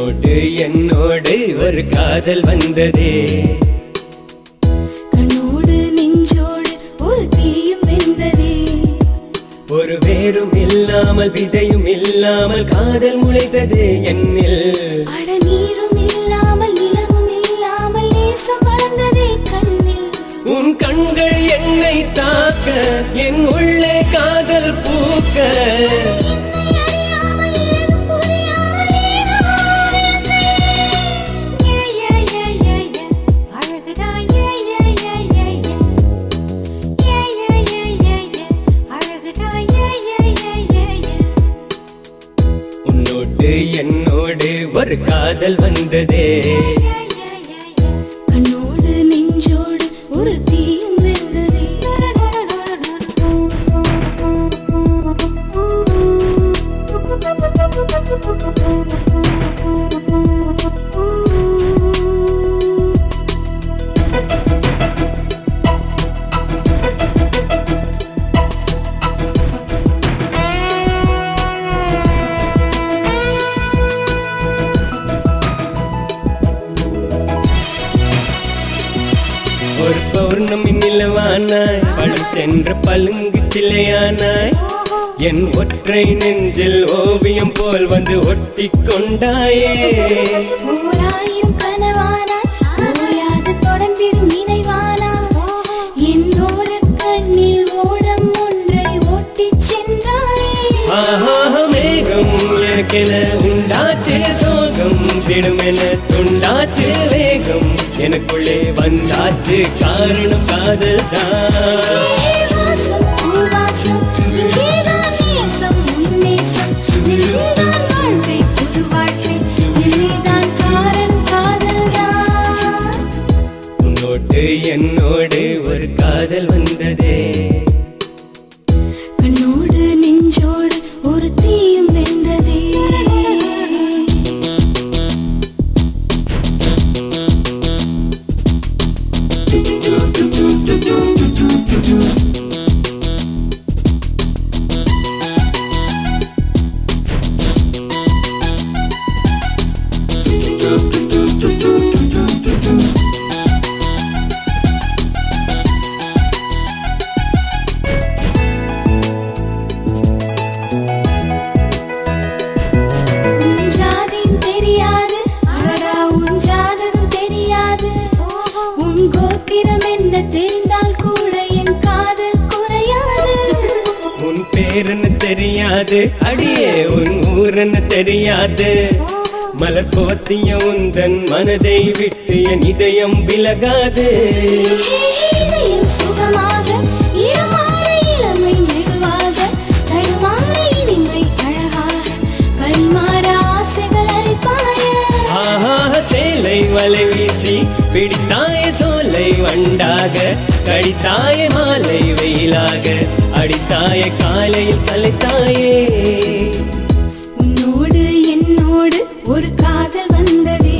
உன்னோடு என்னோடு ஒரு காதல் வந்ததே கண்ணோடு நெஞ்சோடு ஒரு தீயும் வெந்ததே ஒரு வேரும் இல்லாமல் விதையும் இல்லாமல் காதல் முளைத்தது என்னில் அட நீரும் இல்லாமல் நிலவும் இல்லாமல் நேசம் வளர்ந்ததே கண்ணில் உன் கண்கள் என்னை தாக்க என் உள்ளே காதல் பூக்க என்னை அறியாமல் ஏதும் புரியாமல் ஏனோ விழுந்தேன். ஏ, ஏ, ஏ, ஏ, ஏ, அழகுதான் ஏ, ஏ, ஏ, ஏ, ஏ. ஏ, ஏ, ஏ, ஏ, ஏ, அழகுதான் ஏ, ஏ, ஏ, ஏ, ஏ. உன்னோடு என்னோடு ஒரு காதல் வந்ததே கண்ணோடு நெஞ்சோடு ஒரு தீயும் வெந்ததே ஒரு பௌர்ணமி நிலவானாய் பழம் சென்ற பழுங்கு சிலையானாய் என் ஒற்றை நெஞ்சில் ஓவியம் போல் வந்து ஒட்டி கொண்டாயே ஓராயிரம் கனவானாய் ஓயாது தொடர்ந்திடும் நினைவானாய் என்னோர கண்ணில் ஓடம் ஒன்றை ஓட்டிச் சென்றாயே ஆஹா மேகம் எனக்கென உண்டாச்சு சோகம் திடுமென துண்டாச்சு வேகம் எனக்குள்ளே வந்தாச்சு காரணம் காதல் தான் ஏ வாசம் உன் வாசம் இங்கேதான் நேசம் உன் நேசம் நெஞ்சில்தான் வாழ்க்கை புது வாழ்க்கை என்னைதான் காரணம் காதல்தான் உன்னோடு என்னோடு ஒரு காதல் வந்ததே கண்ணோடு நெஞ்சோடு ஒரு தீயும் வெந்ததே உன் ஜாதியும் தெரியாது அடடா உன் ஜாதகம் தெரியாது உன் கோத்திரம் என்ன தெரிந்தால் கூட என் காதல் குறையாது உன் பேருன்னு தெரியாது அடியே உன் ஊருன்னு தெரியாது மலர் போத்திய உந்தன் மனதை விட்டு என் இதயம் விலகாது இதயம் சுகமாக இடமாற இளமை மெதுவாக தடுமாற இனிமை அழகாக பரிமாற ஆசைகள் அளிப்பாய ஆஹா சேலை வலை வீசி பிடித்தாய சோலை வண்டாக கடித்தாய மாலை வெயிலாக அடித்தாய காலையில் கலைத்தாயே உன்னோடு என்னோடு ஒரு காதல் வந்ததே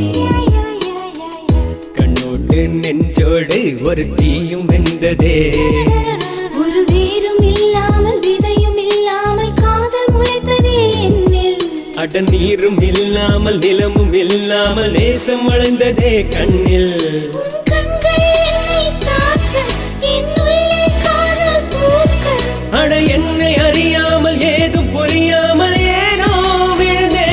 கண்ணோடு நெஞ்சோடு ஒரு தீயும் வெந்ததே ஒரு வேரும் இல்லாமல் விதையும் இல்லாமல் காதல் முளைத்ததே என்னில் அட நீரும் இல்லாமல் நிலமும் இல்லாமல் நேசம் வளர்ந்ததே கண்ணில் உன் கண்கள் என்னை தாக்க என் உள்ளே காதல் பூக்க அட என்னை அறியாமல் ஏதும் புரியாமல் ஏனோ விழுந்தே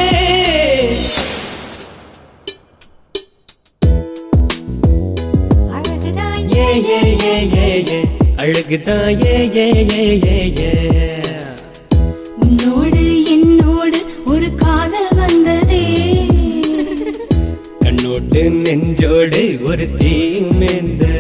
அழகுதான் ஏ ஏ ஏ ஏ ஏ அழகுதான் ஏ ஏ ஏ ஏ ஏ உன்னோடு என்னோடு ஒரு காதல் வந்ததே கண்ணோடு நெஞ்சோடு ஒரு தீ மெந்த